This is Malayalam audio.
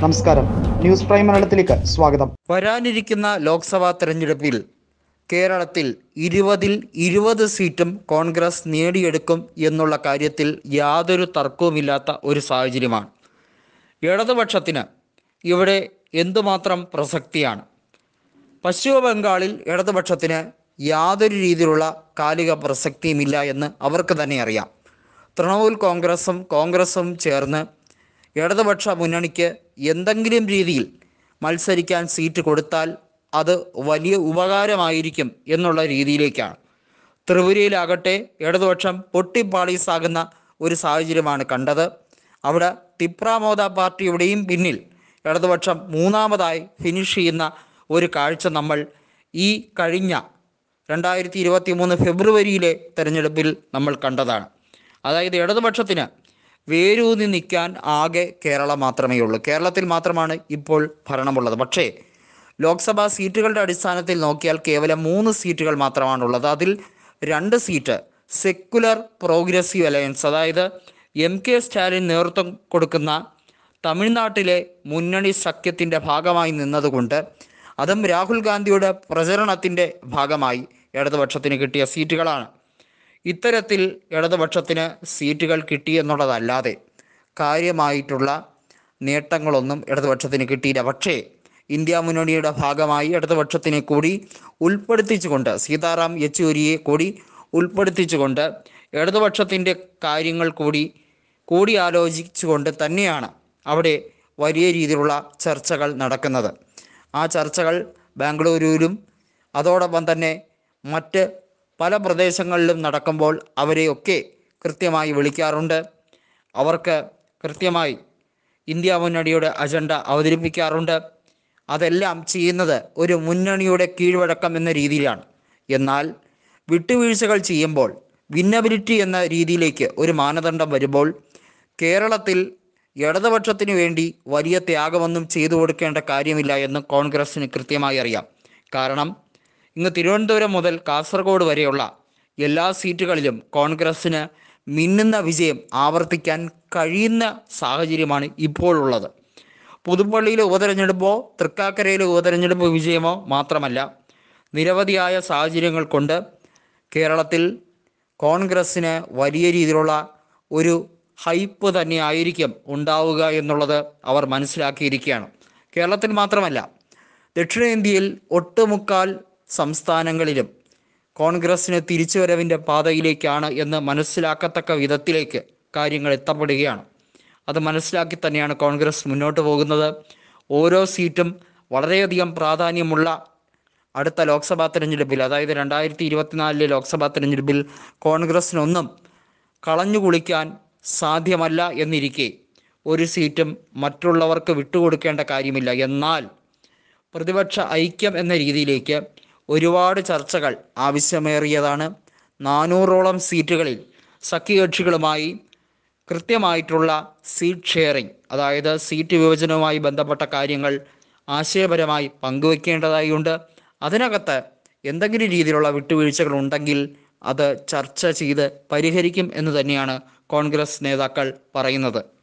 നമസ്കാരം ന്യൂസ് പ്രൈം മലയാളത്തിലേക്ക് സ്വാഗതം വരാനിരിക്കുന്ന ലോക്സഭാ തെരഞ്ഞെടുപ്പിൽ കേരളത്തിൽ ഇരുപതിൽ ഇരുപത് സീറ്റും കോൺഗ്രസ് നേടിയെടുക്കും എന്നുള്ള കാര്യത്തിൽ യാതൊരു തർക്കവുമില്ലാത്ത ഒരു സാഹചര്യമാണ് ഇടതുപക്ഷത്തിന് ഇവിടെ എന്തുമാത്രം പ്രസക്തിയാണ് പശ്ചിമ ബംഗാളിൽ ഇടതുപക്ഷത്തിന് യാതൊരു രീതിയിലുള്ള കാലിക പ്രസക്തിയുമില്ല എന്ന് അവർക്ക് തന്നെ അറിയാം തൃണമൂൽ കോൺഗ്രസും കോൺഗ്രസും ചേർന്ന് ഇടതുപക്ഷ മുന്നണിക്ക് എന്തെങ്കിലും രീതിയിൽ മത്സരിക്കാൻ സീറ്റ് കൊടുത്താൽ അത് വലിയ ഉപകാരമായിരിക്കും എന്നുള്ള രീതിയിലേക്കാണ് ത്രിപുരയിലാകട്ടെ ഇടതുപക്ഷം പൊട്ടിപ്പാളീസാകുന്ന ഒരു സാഹചര്യമാണ് കണ്ടത് അവിടെ തിപ്രാമോദ പാർട്ടിയുടെയും പിന്നിൽ ഇടതുപക്ഷം മൂന്നാമതായി ഫിനിഷ് ചെയ്യുന്ന ഒരു കാഴ്ച നമ്മൾ ഈ കഴിഞ്ഞ രണ്ടായിരത്തി ഇരുപത്തി മൂന്ന് ഫെബ്രുവരിയിലെ തെരഞ്ഞെടുപ്പിൽ നമ്മൾ കണ്ടതാണ് അതായത് ഇടതുപക്ഷത്തിന് വേരൂന്നി നിൽക്കാൻ ആകെ കേരളം മാത്രമേ ഉള്ളൂ കേരളത്തിൽ മാത്രമാണ് ഇപ്പോൾ ഭരണമുള്ളത് പക്ഷേ ലോക്സഭാ സീറ്റുകളുടെ അടിസ്ഥാനത്തിൽ നോക്കിയാൽ കേവലം മൂന്ന് സീറ്റുകൾ മാത്രമാണുള്ളത് അതിൽ രണ്ട് സീറ്റ് സെക്കുലർ പ്രോഗ്രസീവ് അലയൻസ് അതായത് എം കെ സ്റ്റാലിൻ നേതൃത്വം കൊടുക്കുന്ന തമിഴ്നാട്ടിലെ മുന്നണി സഖ്യത്തിൻ്റെ ഭാഗമായി നിന്നതുകൊണ്ട് അതും രാഹുൽ ഗാന്ധിയുടെ പ്രചരണത്തിൻ്റെ ഭാഗമായി ഇടതുപക്ഷത്തിന് കിട്ടിയ സീറ്റുകളാണ് ഇത്തരത്തിൽ ഇടതുപക്ഷത്തിന് സീറ്റുകൾ കിട്ടിയെന്നുള്ളതല്ലാതെ കാര്യമായിട്ടുള്ള നേട്ടങ്ങളൊന്നും ഇടതുപക്ഷത്തിന് കിട്ടിയില്ല പക്ഷേ ഇന്ത്യ മുന്നണിയുടെ ഭാഗമായി ഇടതുപക്ഷത്തിനെ കൂടി ഉൾപ്പെടുത്തിച്ചുകൊണ്ട് സീതാറാം യെച്ചൂരിയെ കൂടി ഉൾപ്പെടുത്തിച്ചുകൊണ്ട് ഇടതുപക്ഷത്തിൻ്റെ കാര്യങ്ങൾ കൂടി കൂടിയാലോചിച്ചുകൊണ്ട് തന്നെയാണ് അവിടെ വലിയ രീതിയിലുള്ള ചർച്ചകൾ നടക്കുന്നത് ആ ചർച്ചകൾ ബാംഗ്ലൂരുവിലും അതോടൊപ്പം തന്നെ മറ്റ് പല പ്രദേശങ്ങളിലും നടക്കുമ്പോൾ അവരെയൊക്കെ കൃത്യമായി വിളിക്കാറുണ്ട് അവർക്ക് കൃത്യമായി ഇന്ത്യ മുന്നണിയുടെ അജണ്ട അവതരിപ്പിക്കാറുണ്ട് അതെല്ലാം ചെയ്യുന്നത് ഒരു മുന്നണിയുടെ കീഴ്വഴക്കം എന്ന രീതിയിലാണ് എന്നാൽ വിട്ടുവീഴ്ചകൾ ചെയ്യുമ്പോൾ വിന്നബിലിറ്റി എന്ന രീതിയിലേക്ക് ഒരു മാനദണ്ഡം വരുമ്പോൾ കേരളത്തിൽ ഇടതുപക്ഷത്തിന് വേണ്ടി വലിയ ത്യാഗമൊന്നും ചെയ്തു കൊടുക്കേണ്ട കാര്യമില്ല എന്ന് കോൺഗ്രസ്സിന് കൃത്യമായി അറിയാം കാരണം ഇങ്ങ് തിരുവനന്തപുരം മുതൽ കാസർഗോഡ് വരെയുള്ള എല്ലാ സീറ്റുകളിലും കോൺഗ്രസ്സിന് മിന്നുന്ന വിജയം ആവർത്തിക്കാൻ കഴിയുന്ന സാഹചര്യമാണ് ഇപ്പോഴുള്ളത് പുതുപ്പള്ളിയിലെ ഉപതെരഞ്ഞെടുപ്പോ തൃക്കാക്കരയിലെ ഉപതെരഞ്ഞെടുപ്പ് വിജയമോ മാത്രമല്ല നിരവധിയായ സാഹചര്യങ്ങൾ കൊണ്ട് കേരളത്തിൽ കോൺഗ്രസ്സിന് വലിയ രീതിയിലുള്ള ഒരു ഹൈപ്പ് തന്നെ ആയിരിക്കും ഉണ്ടാവുക എന്നുള്ളത് അവർ മനസ്സിലാക്കിയിരിക്കുകയാണ് കേരളത്തിൽ മാത്രമല്ല ദക്ഷിണേന്ത്യയിൽ ഒട്ടുമുക്കാൽ സംസ്ഥാനങ്ങളിലും കോൺഗ്രസ്സിന് തിരിച്ചുവരവിൻ്റെ പാതയിലേക്കാണ് എന്ന് മനസ്സിലാക്കത്തക്ക വിധത്തിലേക്ക് കാര്യങ്ങൾ എത്തപ്പെടുകയാണ് അത് മനസ്സിലാക്കി തന്നെയാണ് കോൺഗ്രസ് മുന്നോട്ട് പോകുന്നത് ഓരോ സീറ്റും വളരെയധികം പ്രാധാന്യമുള്ള അടുത്ത ലോക്സഭാ തെരഞ്ഞെടുപ്പിൽ അതായത് രണ്ടായിരത്തി ഇരുപത്തിനാലിലെ ലോക്സഭാ തെരഞ്ഞെടുപ്പിൽ കോൺഗ്രസിനൊന്നും കളഞ്ഞു കുളിക്കാൻ സാധ്യമല്ല എന്നിരിക്കെ ഒരു സീറ്റും മറ്റുള്ളവർക്ക് വിട്ടുകൊടുക്കേണ്ട കാര്യമില്ല എന്നാൽ പ്രതിപക്ഷ ഐക്യം എന്ന രീതിയിലേക്ക് ഒരുപാട് ചർച്ചകൾ ആവശ്യമേറിയതാണ് നാനൂറോളം സീറ്റുകളിൽ സഖ്യകക്ഷികളുമായി കൃത്യമായിട്ടുള്ള സീറ്റ് ഷെയറിംഗ് അതായത് സീറ്റ് വിഭജനവുമായി ബന്ധപ്പെട്ട കാര്യങ്ങൾ ആശയപരമായി പങ്കുവെക്കേണ്ടതായുണ്ട് അതിനകത്ത് എന്തെങ്കിലും രീതിയിലുള്ള വിട്ടുവീഴ്ചകൾ ഉണ്ടെങ്കിൽ അത് ചർച്ച ചെയ്ത് പരിഹരിക്കും എന്ന് തന്നെയാണ് കോൺഗ്രസ് നേതാക്കൾ പറയുന്നത്